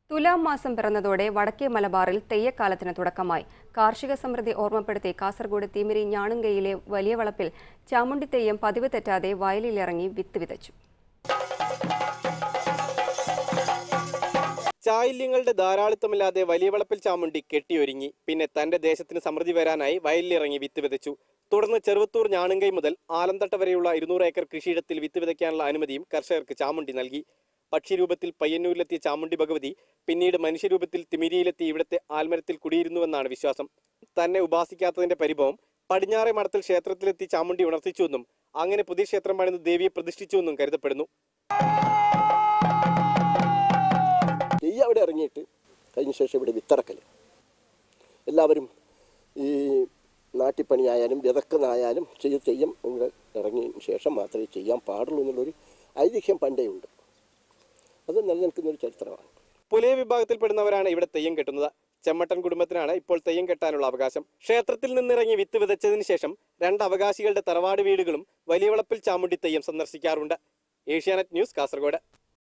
തുലാം മാസം പിറന്നതോടെ വടക്കേ മലബാറിൽ തെയ്യക്കാലത്തിന് തുടക്കമായി കാർഷിക സമൃദ്ധി ഓർമ്മപ്പെടുത്തി കാസർഗോഡ് തിമിരി ഞാണുങ്കയിലെ വലിയ വളപ്പിൽ ചാമുണ്ടി തെയ്യം പതിവ് തെറ്റാതെ വയലിലിറങ്ങി വിത്ത് വിതച്ചു ചായല്യങ്ങളുടെ ധാരാളിത്തമില്ലാതെ വലിയ വളപ്പിൽ ചാമുണ്ടി കെട്ടിയൊരുങ്ങി പിന്നെ തന്റെ ദേശത്തിന് സമൃദ്ധി വരാനായി വയലിലിറങ്ങി വിത്ത് വിതച്ചു തുടർന്ന് ചെറുവത്തൂർ ഞാണുങ്കൈ മുതൽ ആലന്തട്ട വരെയുള്ള ഇരുന്നൂറ് ഏക്കർ കൃഷിയിടത്തിൽ വിത്ത് വിതയ്ക്കാനുള്ള അനുമതിയും കർഷകർക്ക് ചാമുണ്ടി നൽകി പക്ഷിരൂപത്തിൽ പയ്യന്നൂരിലെത്തിയ ചാമുണ്ടി ഭഗവതി പിന്നീട് മനുഷ്യരൂപത്തിൽ തിമിരിയിലെത്തി ഇവിടുത്തെ ആൽമരത്തിൽ കുടിയിരുന്നുവെന്നാണ് വിശ്വാസം തന്നെ ഉപാസിക്കാത്തതിന്റെ പരിഭവം പടിഞ്ഞാറെ മഠത്തിൽ ക്ഷേത്രത്തിലെത്തി ചാമുണ്ടി ഉണർത്തിച്ചുവെന്നും അങ്ങനെ പുതിയ ക്ഷേത്രം പണിത് ദേവിയെ പ്രതിഷ്ഠിച്ചുവെന്നും കരുതപ്പെടുന്നു തെയ്യം അവിടെ ഇറങ്ങിയിട്ട് കഴിഞ്ഞ ശേഷം ഇവിടെ വിത്തിറക്കൽ എല്ലാവരും ഈ നാട്ടിപ്പണിയായാലും വിതക്കുന്നതായാലും ചെയ്ത് തെയ്യം ഇവിടെ ഇറങ്ങിയതിന് ശേഷം മാത്രമേ ചെയ്യാൻ പാടുള്ളൂ എന്നുള്ളൊരു ഐതിഹ്യം പണ്ടേ ഉണ്ട് അത് നിലനിൽക്കുന്ന ഒരു ചരിത്രമാണ് പുലയ വിഭാഗത്തിൽപ്പെടുന്നവരാണ് ഇവിടെ തെയ്യം കെട്ടുന്നത് ചെമ്മട്ടൻ കുടുംബത്തിനാണ് ഇപ്പോൾ തെയ്യം കെട്ടാനുള്ള അവകാശം ക്ഷേത്രത്തിൽ നിന്നിറങ്ങി വിത്ത് വിതച്ചതിന് ശേഷം രണ്ട് അവകാശികളുടെ തറവാട് വീടുകളും വലിയ വളപ്പിൽ ചാമുണ്ടി തെയ്യം സന്ദർശിക്കാറുണ്ട് ഏഷ്യാനെറ്റ് ന്യൂസ് കാസർഗോഡ്